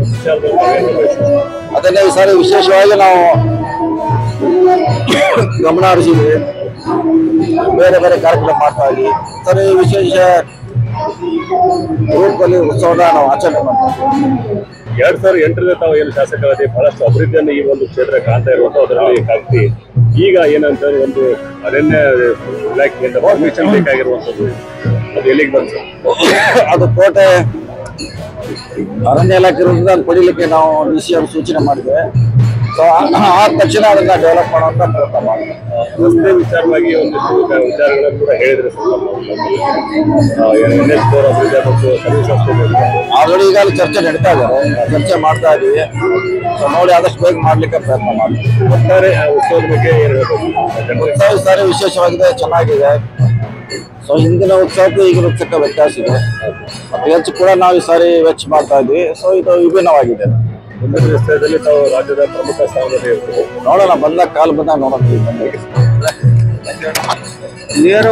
ವಿಚಾರದಲ್ಲಿ ತಾವೇನು ಬಯಸ್ತೀರಿ? ಅದನ್ನೇ ಈ ಸಾರಿ ವಿಶೇಷವಾಗಿ ನಾವು ಗಮನ ಹರಿಸಿದ್ವಿ ಬೇರೆ ಬೇರೆ ಕಾರ್ಯಕ್ರಮ ಮಾಡ್ತಾ ಇದ್ವಿ ಸರಿ ವಿಶೇಷ ರೂಪದಲ್ಲಿ ಉತ್ಸವನ ನಾವು ಆಚರಣೆ ಮಾಡ್ತೀವಿ ಎರಡ್ ಸಾವಿರದ ಎಂಟರಿಂದ ತಾವು ಏನು ಶಾಸಕರಾಗಿ ಬಹಳಷ್ಟು ಅಭಿವೃದ್ಧಿಯನ್ನು ಈ ಒಂದು ಕ್ಷೇತ್ರ ಕಾಣ್ತಾ ಇರುವಂತ ಅದರಲ್ಲಿ ಕಾಗ್ತಿ ಈಗ ಏನಂತ ಒಂದು ಅರಣ್ಯ ಇಲಾಖೆಯಿಂದ ಪರ್ಮಿಷನ್ ಬೇಕಾಗಿರುವಂತದ್ದು ಅದು ಎಲ್ಲಿಗೆ ಬಂತು ಅದು ಕೋಟೆ ಅರಣ್ಯ ಇಲಾಖೆ ಇರೋದ್ರಿಂದ ಅದು ಪಡಿಲಿಕ್ಕೆ ನಾವು ಡಿ ಸಿ ಅವರು ಸೂಚನೆ ಮಾಡಿದ್ದೇವೆ ಸೊ ಆ ತಕ್ಷಣ ಅದನ್ನ ಡೆವಲಪ್ ಮಾಡುವಂತ ಪ್ರಯತ್ನ ಮಾಡ್ತೀವಿ ರಸ್ತೆ ವಿಚಾರವಾಗಿ ಒಂದಿಷ್ಟು ವಿಚಾರಗಳನ್ನು ಕೂಡ ಹೇಳಿದ್ರೆ ಎನ್ ಎಸ್ ಫೋರ್ ಅಭಿವೃದ್ಧಿ ಮತ್ತು ಸರ್ವಿಸ್ ಅಷ್ಟೇ ಆಲ್ರೆಡಿ ಈಗ ಅಲ್ಲಿ ಚರ್ಚೆ ನಡೀತಾ ಇದ್ದಾರೆ ಚರ್ಚೆ ಮಾಡ್ತಾ ಇದೀವಿ ಸೊ ನೋಡಿ ಆದಷ್ಟು ಬೇಗ ಮಾಡ್ಲಿಕ್ಕೆ ಪ್ರಯತ್ನ ಮಾಡ್ತೀವಿ ಒಟ್ಟಾರೆ ಆ ಉತ್ಸವದ ಬಗ್ಗೆ ಏನು ಹೇಳ್ಬೇಕು ಉತ್ಸವ ಈ ಸಾರಿ ವಿಶೇಷವಾಗಿದೆ ಚೆನ್ನಾಗಿದೆ ಸೊ ಹಿಂದಿನ ಉತ್ಸವಕ್ಕೂ ಈಗಿನ ಉತ್ಸವಕ್ಕೆ ವ್ಯತ್ಯಾಸ ಇದೆ ಮತ್ತೆ ಹೆಚ್ಚು ಕೂಡ ನಾವು ಈ ಸಾರಿ ವೆಚ್ಚ ಮಾಡ್ತಾ ಇದ್ವಿ ಸೊ ಇದು ವಿಭಿನ್ನವಾಗಿದೆ ಮುಂದಿನ ವಿಷಯದಲ್ಲಿ ತಾವು ರಾಜ್ಯದ ಪ್ರಮುಖ ಸ್ಥಾನದಲ್ಲಿ ಇರ್ತದೆ ನೋಡೋಣ ಬಂದಾಗ ಕಾಲು ಬಂದಾಗ ನೋಡೋಣ